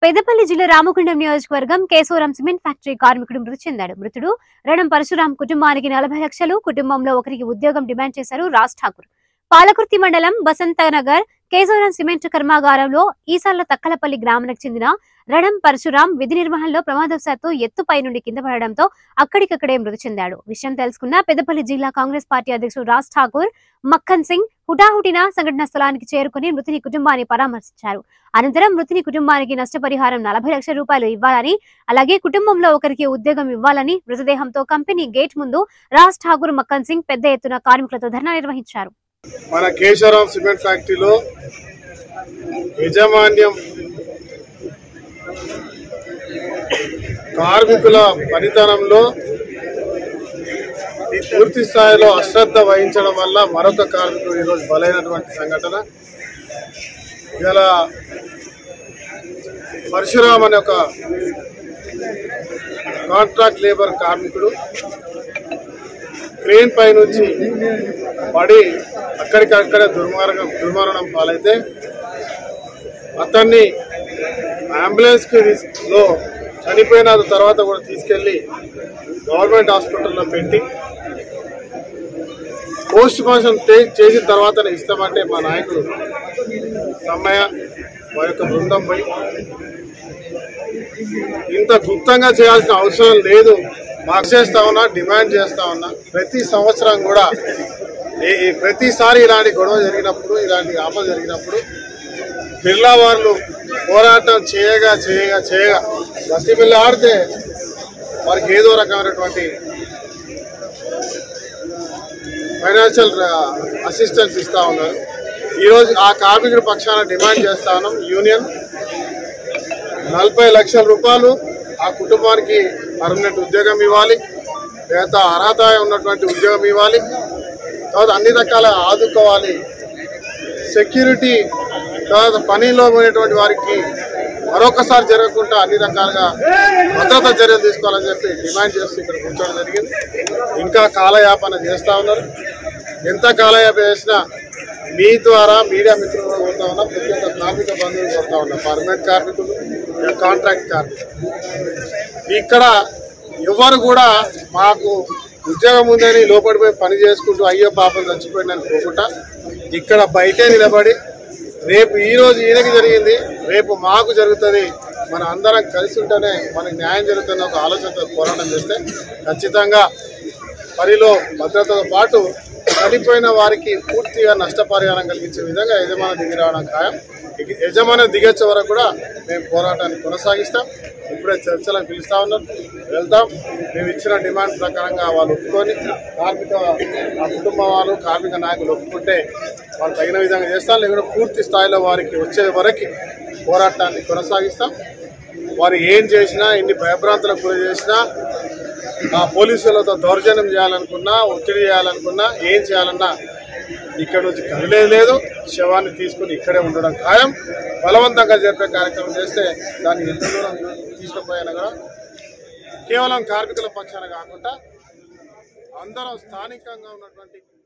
పెద్దపల్లి జిల్లా రామగుండం నియోజకవర్గం Kesavaram cement factory కార్మికుడు మృతి చెందాడు మృతుడు రణం పరశురాం కుటుంబానికి నలభై లక్షలు కుటుంబంలో ఒకరికి ఉద్యోగం డిమాండ్ చేశారు రాజ్ ఠాకూర్ పాలకుర్తి మండలం బసంతనగర్ కేశవరం సిమెంట్ కర్మాగారంలో ఈసాల తక్కలపల్లి గ్రామానికి చెందిన రణం పరశురాం విధి నిర్వహణలో ప్రమాదవశాత్తు ఎత్తుపై నుండి కింద పడడంతో అక్కడికక్కడే మృతి చెందాడు విషయం తెలుసుకున్న పెద్దపల్లి జిల్లా కాంగ్రెస్ పార్టీ అధ్యక్షుడు రాజ్ ఠాకూర్ మక్కన్ సింగ్ హుటాహుటిన సంఘటన స్థలానికి చేరుకుని మృతుని కుటుంబాన్ని పరామర్శించారు అనంతరం మృతుని కుటుంబానికి నష్టపరిహారం నలభై లక్షల రూపాయలు ఇవ్వాలని అలాగే కుటుంబంలో ఒకరికి ఉద్యోగం ఇవ్వాలని మృతదేహంతో కంపెనీ గేట్ ముందు రాజ్ ఠాకూర్ మక్కన్ సింగ్ పెద్ద ఎత్తున కార్మికులతో ధర్నా నిర్వహించారు మన కేశవరాం సిమెంట్ ఫ్యాక్టరీలో యజమాన్యం కార్మికుల పనితనంలో పూర్తి స్థాయిలో అశ్రద్ధ వహించడం వల్ల మరొక కార్మికుడు ఈరోజు బలైనటువంటి సంఘటన గల పరశురామ్ అనే ఒక కాంట్రాక్ట్ లేబర్ కార్మికుడు క్రేన్ పై నుంచి పడి అక్కడికక్కడే దుర్మార్గం దుర్మరణం పాలైతే అతన్ని అంబులెన్స్కి తీస్- లో చనిపోయిన తర్వాత కూడా తీసుకెళ్లి గవర్నమెంట్ హాస్పిటల్లో పెట్టి పోస్ట్ మార్టం చేసిన తర్వాతనే ఇస్తామంటే మా నాయకుడు సమ్మయ్య వారి యొక్క బృందం పోయి ఇంత గుప్తంగా చేయాల్సిన అవసరం లేదు మాకు చేస్తా ఉన్నా డిమాండ్ చేస్తా ఉన్నా ప్రతి సంవత్సరం కూడా ఈ- ఈ ప్రతిసారి ఇలాంటి గొడవ జరిగినప్పుడు ఇలాంటి ఆపద జరిగినప్పుడు బిర్లా వాళ్ళు పోరాటం చేయగా చేయగా చేయగా బస్తీ బిల్ల ఆడితే వారికి ఏదో రకమైనటువంటి ఫైనాన్షియల్ అసిస్టెన్స్ ఇస్తా ఉన్నారు ఈరోజు ఆ కార్మికుడి పక్షాన డిమాండ్ చేస్తా ఉన్నాం యూనియన్ నలభై లక్షల రూపాయలు ఆ కుటుంబానికి పర్మనెంట్ ఉద్యోగం ఇవ్వాలి లేదా అర్హత ఉన్నటువంటి ఉద్యోగం ఇవ్వాలి తర్వాత అన్ని రకాల ఆదుకోవాలి సెక్యూరిటీ తర్వాత పనిలో పోయినటువంటి వారికి మరొకసారి జరగకుండా అన్ని రకాలుగా భద్రతా చర్యలు తీసుకోవాలని చెప్పి డిమాండ్ చేస్తూ ఇక్కడ కూర్చోవడం జరిగింది ఇంకా కాలయాపన చేస్తా ఉన్నారు ఎంత కాలయాపన చేసినా మీ ద్వారా మీడియా మిత్రులు కూడా కోరుతా ఉన్నా ప్రతి ఒక్క కార్మిక బంధువులు కోరుతా ఉన్నా పర్మనెంట్ కార్మికులు కాంట్రాక్ట్ కార్మికులు ఇక్కడ ఎవరు కూడా మాకు ఉద్యోగం ఉందని లోపలిపోయి పని చేసుకుంటూ అయ్యో పాపం చచ్చిపోయిందని పోకుండా ఇక్కడ బయటే నిలబడి రేపు ఈ రోజు ఈయనకి జరిగింది రేపు మాకు జరుగుతుంది మన అందరం కలిసి ఉంటేనే మనకి న్యాయం జరుగుతున్న ఒక ఆలోచనతో పోరాటం చేస్తే ఖచ్చితంగా పనిలో భద్రతతో పాటు చనిపోయిన వారికి పూర్తిగా నష్టపరిహారం కలిగించే విధంగా యజమాని దిగి రావడం ఖాయం ఇక- యజమాని దిగొచ్చే వరకు కూడా మేము పోరాటాన్ని కొనసాగిస్తాం ఇప్పుడే చర్చలకు పిలుస్తా ఉన్నాం వెళ్తాం మేము ఇచ్చిన డిమాండ్ ప్రకారంగా వాళ్ళు ఒప్పుకొని కార్మిక ఆ కుటుంబ వాళ్ళు కార్మిక నాయకులు ఒప్పుకుంటే వాళ్ళు తగిన విధంగా చేస్తాం లేకుంటే పూర్తి స్థాయిలో వారికి వచ్చే వరకు పోరాటాన్ని కొనసాగిస్తాం వారు ఏం చేసినా ఎన్ని భయభ్రాంతులకు గురి చేసినా ఆ పోలీసులతో దౌర్జన్యం చేయాలనుకున్నా ఒత్తిడి చేయాలనుకున్నా ఏం చేయాలన్నా ఇక్కడ నుంచి కదిలేదు లేదు శవాన్ని తీసుకుని ఇక్కడే ఉండడం ఖాయం బలవంతంగా జరిపే కార్యక్రమం చేస్తే దాన్ని ఎంత దూరం తీసుకుపోయినా కూడా కేవలం కార్మికుల పక్షాన కాకుండా అందరం స్థానికంగా ఉన్నటువంటి